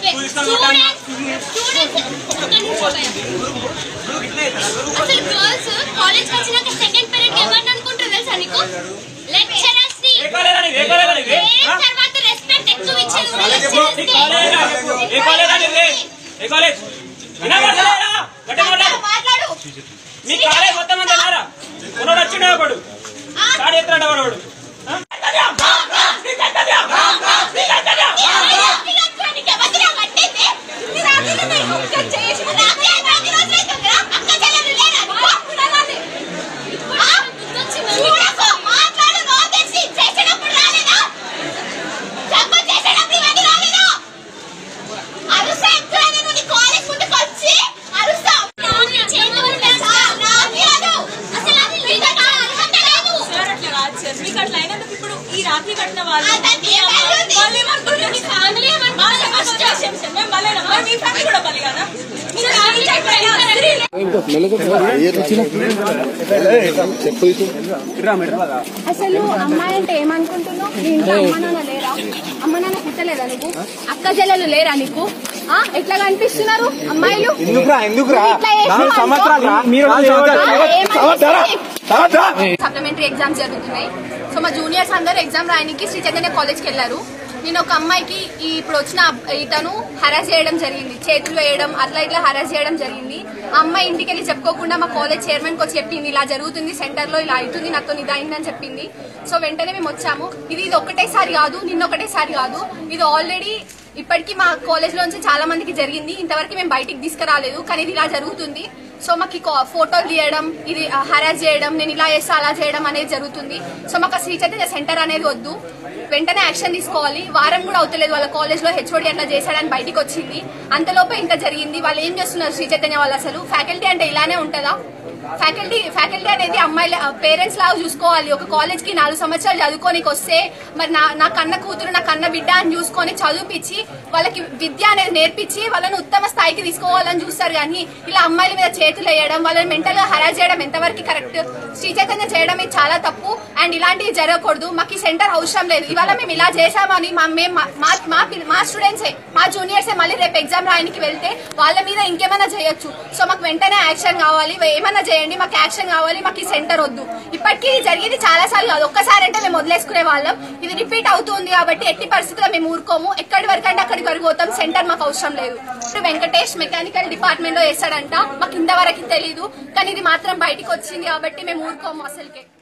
అసలు girls college వచ్చినాక second period ఎవరిని అనుకుంటారు తెలుసా నీకు లెక్చరర్స్ ని ఏ కాలేజ్ అని, ఏ కాలేజ్ అని, ఏ? ఏ ఆ? తర్వాత రెస్పెక్ట్ ఎక్కువ ఇచ్చేది కూడా నీ lecturers కే. కాలేజ్ రా చెప్పు. ఏ కాలేజ్ అని ఇది? ఏ కాలేజ్ వినపడతలేదా? గట్టిగా మాట్లాడు. మాట్లాడు మీ కాలేజ్ మొత్తం అంతా ఉన్నారా? ఉన్నోడు వచ్చిండే ఒకడు స్టార్ట్ చేస్తున్నాడు వాడు ఆ? సార్ అట్లా కాదు సార్ మీకు అట్లా అయినందుకు ఇప్పుడు ఈ రాత్రి కట్టిన వాళ్ళు అదంతే ఏమైంది? వాళ్ళు ఏమనుకుంటారు? మీ ఫ్యామిలీ ఏమనుకుంటారు? మా ఫస్ట్ విషయం సార్, మేము బలేనా? మరి మీ ఫ్యామిలీ కూడా బలి కదా మీరు ఫ్యామిలీ చెప్పండి. అసలు అమ్మాయి అంటే ఏమనుకుంటున్నావు నీ ఇంట్లో అమ్మ నాన్న లేరా అమ్మ నాన్న పుట్టలేదా నీకు అక్క చెల్లెలు లేరా నీకు ఆ ఎట్లా కనిపిస్తున్నారు అమ్మాయిలు ఎందుకురా ఎందుకురా ఇట్లా చేసిన నాలుగు వాళ్ళు- సంవత్సరాలు రా మీరు ఆ, ఏమని- సంవత్సరాలు సప్లిమెంటరీ ఎగ్జామ్స్ జరుగుతున్నాయి సో మా జూనియర్స్ అందరూ ఎగ్జామ్ రాయడానికి శ్రీ చైతన్య కాలేజ్కి వెళ్ళారు నేను ఒక అమ్మాయికి ఈ ఇప్పుడు వచ్చిన అబ్- ఇతను హరాస్ చేయడం జరిగింది చేతులు వేయడం అట్లా ఇట్లా హరాస్ చేయడం జరిగింది ఆ అమ్మాయి ఇంటికి వెళ్ళి చెప్పుకోకుండా మా కాలేజ్ చైర్మన్ కి వచ్చి చెప్పింది ఇలా జరుగుతుంది సెంటర్ లో ఇలా అవుతుంది నాతో ఇది అయిందని చెప్పింది సో వెంటనే మేము వచ్చాము ఇది ఇది ఒకటేసారి కాదు నిన్న ఒకటేసారి కాదు ఇది ఆల్రెడీ ఇప్పటికీ మా కాలేజ్ లోంచి చాలా మందికి జరిగింది ఇంతవరకు మేము బయటికి తీసుకురాలేదు కానీ ఇది ఇలా జరుగుతుంది సో మాకు ఈ కా- ఫోటోలు తీయడం ఇది హరాస్ చేయడం నేను ఇలా చేస్తా అలా చేయడం అనేది జరుగుతుంది సో మాకు ఆ శ్రీ చైతన్య సెంటర్ అనేది వద్దు వెంటనే యాక్షన్ తీసుకోవాలి వారం కూడా అవుతలేదు వాళ్ళ కాలేజ్ లో హెచ్ఓడి అట్లా చేశాడని బయటికి వచ్చింది అంతలోపే ఇంత జరిగింది వాళ్ళు ఏం చేస్తున్నారు శ్రీ చైతన్య వాళ్ళు అసలు ఫ్యాకల్టీ అంటే ఇలానే ఉంటుందా ఫ్యాకల్టీ ఫ్యాకల్టీ అనేది అమ్మాయిల పేరెంట్స్ లాగా చూసుకోవాలి ఒక కాలేజ్ కి నాలుగు సంవత్సరాలు చదువుకోనికి వస్తే మరి నా నా కన్న కూతురు నా కన్న బిడ్డ అని చూసుకొని చదివిపించి వాళ్ళకి విద్య అనేది నేర్పించి వాళ్ళని ఉత్తమ స్థాయికి తీసుకోవాలని చూస్తారు కానీ ఇలా అమ్మాయిల మీద చేతులు వేయడం వాళ్ళని మెంటల్ గా హరాస్ చేయడం ఎంతవరకు కరెక్ట్ శ్రీ చైతన్య చేయడం ఇది చాలా తప్పు అండ్ ఇలాంటివి జరగకూడదు మాకు ఈ సెంటర్ అవసరం లేదు ఇవాళ మేము ఇలా చేశామని మా మేము మా- మా మా పిల్ల- మా స్టూడెంట్సే మా జూనియర్సే మళ్ళీ రేపు ఎగ్జామ్ రాయడానికి వెళ్తే వాళ్ళ మీద ఇంకేమైనా చేయొచ్చు సో మాకు వెంటనే యాక్షన్ కావాలి ఏమైనా చేయండి మాకు యాక్షన్ కావాలి మాకు ఈ సెంటర్ వద్దు ఇప్పటికీ ఇది జరిగింది చాలా సార్లు కాదు ఒక్కసారి అంటే మేము వదిలేసుకునే వాళ్ళం ఇది రిపీట్ అవుతుంది కాబట్టి ఎట్టి పరిస్థితుల్లో మేము ఊరుకోము ఎక్కడి వరకు అంటే అక్కడికి వరకు పోతాం సెంటర్ మాకు అవసరం లేదు ఇప్పుడు వెంకటేష్ మెకానికల్ డిపార్ట్మెంట్ లో వేస్తాడంట మాకు ఇంతవరకు తెలియదు కానీ ఇది మాత్రం బయటికి వచ్చింది కాబట్టి మేము ఊరుకోము అసలుకే